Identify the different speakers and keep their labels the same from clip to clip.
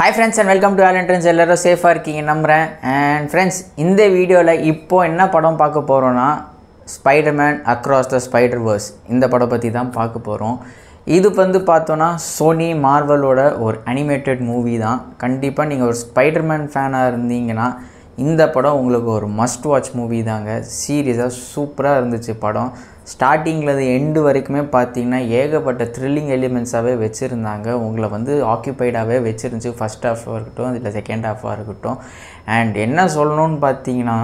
Speaker 1: hi friends and welcome to ஆலண்ட்ரன்ஸ் எல்லோரும் சேஃபாக இருக்கீங்க நம்புகிறேன் அண்ட் ஃப்ரெண்ட்ஸ் இந்த வீடியோவில் இப்போ என்ன படம் பார்க்க போகிறோன்னா Spiderman across the Spider verse இந்த படம் பற்றி தான் பார்க்க போகிறோம் இது வந்து பார்த்தோன்னா சோனி மார்வலோட ஒரு அனிமேட்டட் மூவி தான் கண்டிப்பாக நீங்கள் ஒரு ஸ்பைடர்மேன் ஃபேனாக இருந்தீங்கன்னா இந்த படம் உங்களுக்கு ஒரு மஸ்ட் வாட்ச் மூவி தாங்க சீரியஸாக சூப்பராக இருந்துச்சு படம் ஸ்டார்டிங்கில் அது எண்டு வரைக்குமே பார்த்தீங்கன்னா ஏகப்பட்ட த்ரில்லிங் எலிமெண்ட்ஸாகவே வச்சுருந்தாங்க உங்களை வந்து ஆக்கியபைடாகவே வச்சுருந்துச்சு ஃபஸ்ட் ஹாஃபாக இருக்கட்டும் இல்லை செகண்ட் ஹாஃபாக இருக்கட்டும் அண்ட் என்ன சொல்லணும்னு பார்த்தீங்கன்னா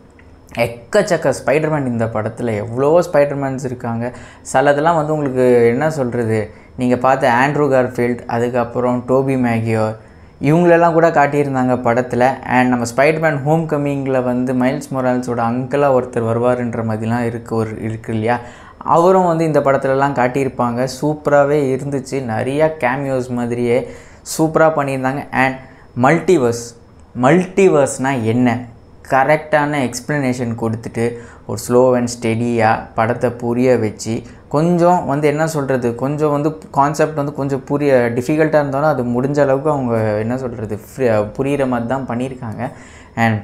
Speaker 1: எக்கச்சக்க ஸ்பைடர்மேன் இந்த படத்தில் எவ்வளவோ ஸ்பைடர்மேன்ஸ் இருக்காங்க சிலதெல்லாம் வந்து உங்களுக்கு என்ன சொல்கிறது நீங்கள் பார்த்த ஆண்ட்ரூ கார்ஃபீல்ட் அதுக்கப்புறம் டோபி மேகியோர் இவங்களெல்லாம் கூட காட்டியிருந்தாங்க படத்தில் அண்ட் நம்ம ஸ்பைடர்மேன் ஹோம் கம்மிங்கில் வந்து மைல்ஸ் மொரால்ஸோட அங்கிளாக ஒருத்தர் வருவார்ன்ற மாதிரிலாம் இருக்கு ஒரு இருக்கு இல்லையா அவரும் வந்து இந்த படத்துலலாம் காட்டியிருப்பாங்க சூப்பராகவே இருந்துச்சு நிறையா கேமியோஸ் மாதிரியே சூப்பராக பண்ணியிருந்தாங்க அண்ட் மல்டிவர்ஸ் மல்டிவர்ஸ்னால் என்ன கரெக்டான எக்ஸ்ப்ளனேஷன் கொடுத்துட்டு ஒரு ஸ்லோ அண்ட் ஸ்டெடியாக படத்தை புரிய வச்சு கொஞ்சம் வந்து என்ன சொல்கிறது கொஞ்சம் வந்து கான்செப்ட் வந்து கொஞ்சம் புரிய டிஃபிகல்ட்டாக இருந்தாலும் அது முடிஞ்ச அளவுக்கு அவங்க என்ன சொல்கிறது புரிகிற மாதிரி தான் பண்ணியிருக்காங்க அண்ட்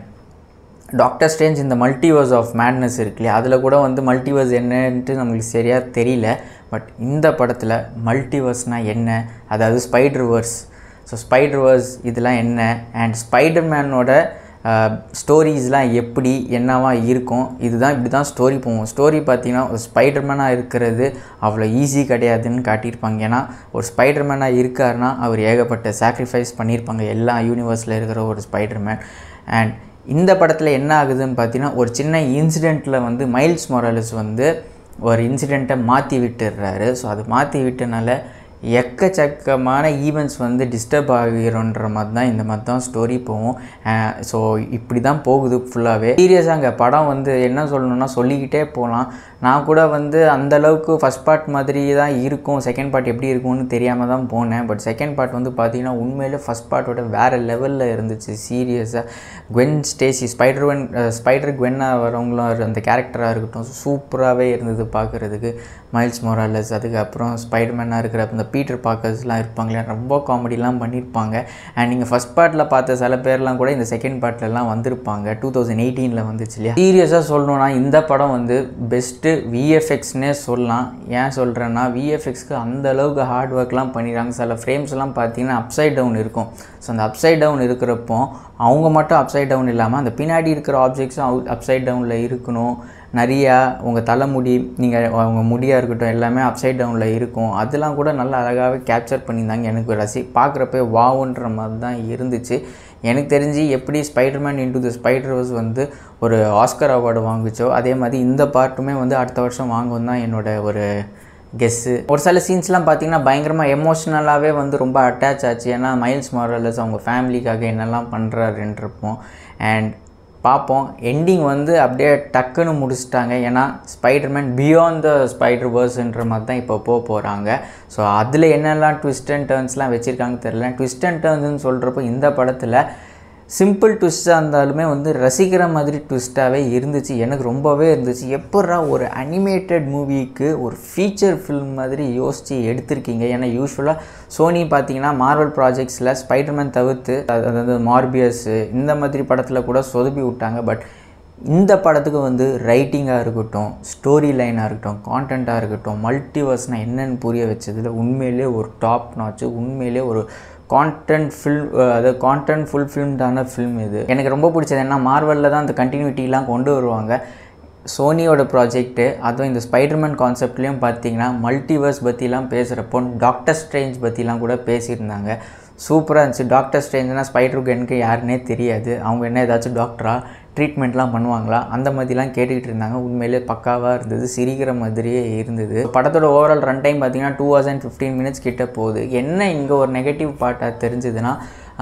Speaker 1: டாக்டர் ஸ்டேஞ்ச் இந்த மல்டிவர்ஸ் ஆஃப் மேட்னஸ் இருக்கு இல்லையா அதில் கூட வந்து மல்டிவர்ஸ் என்னன்ட்டு நம்மளுக்கு சரியாக தெரியல பட் இந்த படத்தில் மல்டிவர்ஸ்னால் என்ன அதாவது Spider verse so Spider verse இதெல்லாம் என்ன அண்ட் ஸ்பைடர்மேனோட ஸ்டோரிஸ்லாம் எப்படி என்னவா இருக்கும் இதுதான் இப்படி தான் ஸ்டோரி போகும் ஸ்டோரி பார்த்தீங்கன்னா ஒரு ஸ்பைடர்மேனாக இருக்கிறது அவ்வளோ ஈஸி கிடையாதுன்னு காட்டியிருப்பாங்க ஏன்னா ஒரு ஸ்பைடர்மேனாக இருக்காருன்னா அவர் ஏகப்பட்ட சாக்ரிஃபைஸ் பண்ணியிருப்பாங்க எல்லா யூனிவர்ஸில் இருக்கிற ஒரு ஸ்பைடர்மேன் அண்ட் இந்த படத்தில் என்ன ஆகுதுன்னு பார்த்தீங்கன்னா ஒரு சின்ன இன்சிடெண்ட்டில் வந்து மைல்ஸ் மொரலஸ் வந்து ஒரு இன்சிடெண்ட்டை மாற்றி விட்டுடுறாரு ஸோ அது மாற்றி விட்டனால எக்கச்சக்கமான ஈவெண்ட்ஸ் வந்து டிஸ்டர்ப் ஆகிரோன்ற மாதிரி தான் இந்த மாதிரி தான் ஸ்டோரி போகும் ஸோ இப்படி தான் போகுது ஃபுல்லாகவே சீரியஸாக அங்கே படம் வந்து என்ன சொல்லணும்னா சொல்லிக்கிட்டே போகலாம் நான் கூட வந்து அந்தளவுக்கு ஃபஸ்ட் பார்ட் மாதிரி தான் இருக்கும் செகண்ட் பார்ட் எப்படி இருக்கும்னு தெரியாமல் தான் போனேன் பட் செகண்ட் பார்ட் வந்து பார்த்திங்கன்னா உண்மையிலே ஃபஸ்ட் பார்ட்டோட வேறு லெவலில் இருந்துச்சு சீரியஸாக Gwen Stacy Spider Gwen Spider குவென்னாக வரவங்களும் அந்த கேரக்டராக இருக்கட்டும் சூப்பராகவே இருந்தது பார்க்குறதுக்கு மைல்ஸ் மொராலஸ் அதுக்கப்புறம் ஸ்பைடர்மேனாக இருக்கிற அந்த பீட்டர் பார்க்கர்ஸ்லாம் இருப்பாங்களே ரொம்ப காமெடிலாம் பண்ணியிருப்பாங்க அண்ட் நீங்கள் ஃபஸ்ட் பார்ட்டில் பார்த்த சில பேர்லாம் கூட இந்த செகண்ட் பார்ட்லலாம் வந்திருப்பாங்க டூ தௌசண்ட் எயிட்டீனில் வந்துச்சு இல்லையா சீரியஸாக சொல்லணும்னா இந்த படம் வந்து பெஸ்ட்டு விஎஃப்எக்ஸ்னே சொல்லலாம் ஏன் சொல்கிறேன்னா விஎஃப்எக்ஸ்க்கு அந்த அளவுக்கு ஹார்ட் ஒர்க்லாம் பண்ணிடுறாங்க சில ஃப்ரேம்ஸ்லாம் பார்த்தீங்கன்னா அப்சைட் டவுன் இருக்கும் ஸோ அந்த அப்சைட் டவுன் இருக்கிறப்போ அவங்க மட்டும் அப்சைட் டவுன் இல்லாமல் அந்த பின்னாடி இருக்கிற ஆப்ஜெக்ட்ஸும் அப்சைட் டவுனில் இருக்கணும் நிறையா உங்கள் தலைமுடி நீங்கள் அவங்க முடியாக இருக்கட்டும் எல்லாமே அப்சைட் டவுனில் இருக்கும் அதெல்லாம் கூட நல்லா அழகாகவே கேப்சர் பண்ணியிருந்தாங்க எனக்கு ரசி பார்க்குறப்ப வாவுன்ற மாதிரி தான் இருந்துச்சு எனக்கு தெரிஞ்சு எப்படி ஸ்பைடர்மேன் இன்டு த ஸ்பைடர்ஸ் வந்து ஒரு ஆஸ்கர் அவார்டு வாங்குச்சோ அதே மாதிரி இந்த பார்ட்டுமே வந்து அடுத்த வருஷம் வாங்கும் தான் என்னோடய ஒரு கெஸ்ஸு ஒரு சில சீன்ஸ்லாம் பார்த்தீங்கன்னா பயங்கரமாக எமோஷ்னலாகவே வந்து ரொம்ப அட்டாச் ஆச்சு ஏன்னா மைல்ஸ் மாரலஸ் அவங்க ஃபேமிலிக்காக என்னெல்லாம் பண்ணுறாருன்றப்போம் அண்ட் பார்ப்போம் எண்டிங் வந்து அப்படியே டக்குன்னு முடிச்சிட்டாங்க ஏன்னா ஸ்பைடர்மேன் பியாண்ட் த ஸ்பைடர் வேர்ஸ்ன்ற மாதிரி தான் இப்போ போக போகிறாங்க ஸோ அதில் என்னெல்லாம் ட்விஸ்ட் அண்ட் டேர்ன்ஸ்லாம் வச்சுருக்காங்க தெரில ட்விஸ்ட் அண்ட் டேர்ன்ஸ்னு சொல்கிறப்போ இந்த படத்தில் சிம்பிள் ட்விஸ்ட்டாக இருந்தாலுமே வந்து ரசிக்கிற மாதிரி ட்விஸ்ட்டாகவே இருந்துச்சு எனக்கு ரொம்பவே இருந்துச்சு எப்பட்றா ஒரு அனிமேட்டட் மூவிக்கு ஒரு ஃபீச்சர் ஃபில்ம் மாதிரி யோசித்து எடுத்திருக்கீங்க ஏன்னா யூஸ்வலாக சோனி பார்த்தீங்கன்னா மார்வல் ப்ராஜெக்ட்ஸில் ஸ்பைடர்மேன் தவிர்த்து அதாவது மார்பியஸு இந்த மாதிரி படத்தில் கூட சொதுப்பி விட்டாங்க பட் இந்த படத்துக்கு வந்து ரைட்டிங்காக இருக்கட்டும் ஸ்டோரி லைனாக இருக்கட்டும் கான்டென்ட்டாக இருக்கட்டும் மல்டிவர்ஸ்னால் என்னென்னு புரிய வச்சதில் உண்மையிலே ஒரு டாப் நாச்சு உண்மையிலே ஒரு கான்டென்ட் ஃபில் அதாவது கான்டென்ட் ஃபுல் ஃபில்ம்டான ஃபில்ம் இது எனக்கு ரொம்ப பிடிச்சது என்ன மார்வலில் தான் அந்த கண்டினியூட்டிலாம் கொண்டு வருவாங்க சோனியோட ப்ராஜெக்ட்டு அதுவும் இந்த ஸ்பைடர்மேன் கான்செப்ட்லேயும் பார்த்தீங்கன்னா மல்டிவர்ஸ் பற்றிலாம் பேசுகிறப்போ டாக்டர் ஸ்ட்ரேஞ்ச் பற்றிலாம் கூட பேசியிருந்தாங்க சூப்பராக இருந்துச்சு டாக்டர் ஸ்ட்ரேஞ்ச்னால் ஸ்பைடர் கனுக்கு யாருன்னே தெரியாது அவங்க என்ன ஏதாச்சும் டாக்டரா ட்ரீட்மெண்ட்லாம் பண்ணுவாங்களா அந்த மாதிரிலாம் கேட்டுக்கிட்டு இருந்தாங்க உண்மையிலே பக்காவாக இருந்தது சிரிக்கிற மாதிரியே இருந்தது படத்தோட ஓவரால் ரன் டைம் பார்த்தீங்கன்னா two hours and fifteen minutes கிட்ட போகுது என்ன இங்கே ஒரு நெகட்டிவ் பார்ட்டாக தெரிஞ்சதுன்னா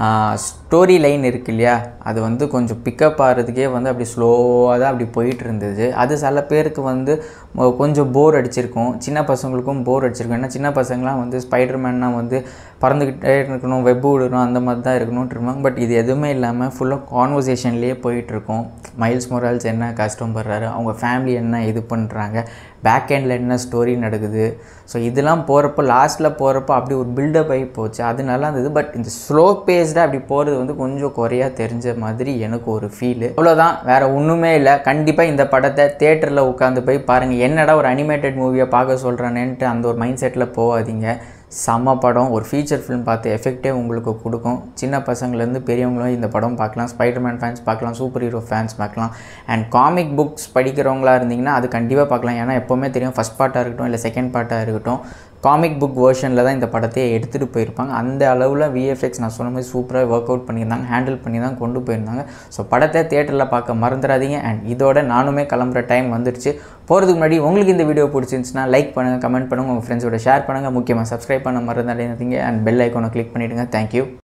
Speaker 1: ஸ்டோரி லைன் இருக்கு இல்லையா அது வந்து கொஞ்சம் பிக்கப் ஆகிறதுக்கே வந்து அப்படி ஸ்லோவாக தான் அப்படி போயிட்டு இருந்தது அது சில பேருக்கு வந்து மொ- கொஞ்சம் போர் அடிச்சிருக்கும் சின்ன பசங்களுக்கும் போர் அடிச்சிருக்கும் ஏன்னா சின்ன பசங்களாம் வந்து ஸ்பைடர்மேன்னா வந்து பறந்துக்கிட்டே இருக்கணும் வெப் விடணும் அந்த மாதிரி தான் இருக்கணும்னு இருப்பாங்க பட் இது எதுவுமே இல்லாமல் ஃபுல்லாக கான்வர்சேஷன்லேயே போயிட்டுருக்கும் மைல்ஸ் மொரால்ஸ் என்ன கஷ்டப்படுறாரு அவங்க ஃபேமிலி என்ன இது பண்ணுறாங்க பேக் எண்டில் என்ன ஸ்டோரி நடக்குது ஸோ இதெல்லாம் போகிறப்போ லாஸ்ட்டில் போகிறப்போ அப்படி ஒரு பில்டப் ஆகி போச்சு அது நல்லா இருந்தது பட் இந்த ஸ்லோ பேஸ்டாக அப்படி போகிறது வந்து கொஞ்சம் குறையாக தெரிஞ்ச மாதிரி எனக்கு ஒரு ஃபீலு அவ்வளோதான் வேறு ஒன்றுமே இல்லை கண்டிப்பாக இந்த படத்தை தேட்டரில் உட்காந்து போய் பாருங்கள் என்னடா ஒரு அனிமேட்டட் மூவியை பார்க்க சொல்கிறேன்னுட்டு அந்த ஒரு மைண்ட் செட்டில் போகாதீங்க செம்ம படம் ஒரு ஃபீச்சர் ஃபிலிம் பார்த்து எஃபெக்டே உங்களுக்கு கொடுக்கும் சின்ன பசங்கள்லேருந்து பெரியவங்களும் இந்த படம் பார்க்கலாம் ஸ்பைடர்மேன் ஃபேன்ஸ் பார்க்கலாம் சூப்பர் ஹீரோ ஃபேன்ஸ் பார்க்கலாம் அண்ட் காமிக் புக்ஸ் படிக்கிறவங்களா இருந்தீங்கன்னா அது கண்டிப்பாக பார்க்கலாம் ஏன்னா எப்போவுமே தெரியும் ஃபஸ்ட் பார்ட்டாக இருக்கட்டும் இல்லை செகண்ட் பார்ட்டாக இருக்கட்டும் காமிக் புக் வேர்ஷனில் தான் இந்த படத்தையே எடுத்துகிட்டு போயிருப்பாங்க அந்த அளவில் விஎஃப்எக்ஸ் நான் சொன்ன மாதிரி சூப்பராக ஒர்க் அவுட் பண்ணியிருந்தாங்க ஹேண்டில் பண்ணி தான் கொண்டு போயிருந்தாங்க ஸோ படத்தை தேட்டரில் பார்க்க மறந்துடாதீங்க அண்ட் இதோட நானுமே கிளம்புற டைம் வந்துருச்சு போகிறதுக்கு முன்னாடி உங்களுக்கு இந்த வீடியோ பிடிச்சிருந்துச்சுன்னா லைக் பண்ணுங்கள் கமெண்ட் பண்ணுங்கள் உங்கள் ஃப்ரெண்ட்ஸோட ஷேர் பண்ணுங்கள் முக்கியமாக சப்ஸ்கிரைப் பண்ண மறந்துடாதீங்க அண்ட் பெல் ஐக்கானை கிளிக் பண்ணிவிடுங்க தேங்க்யூ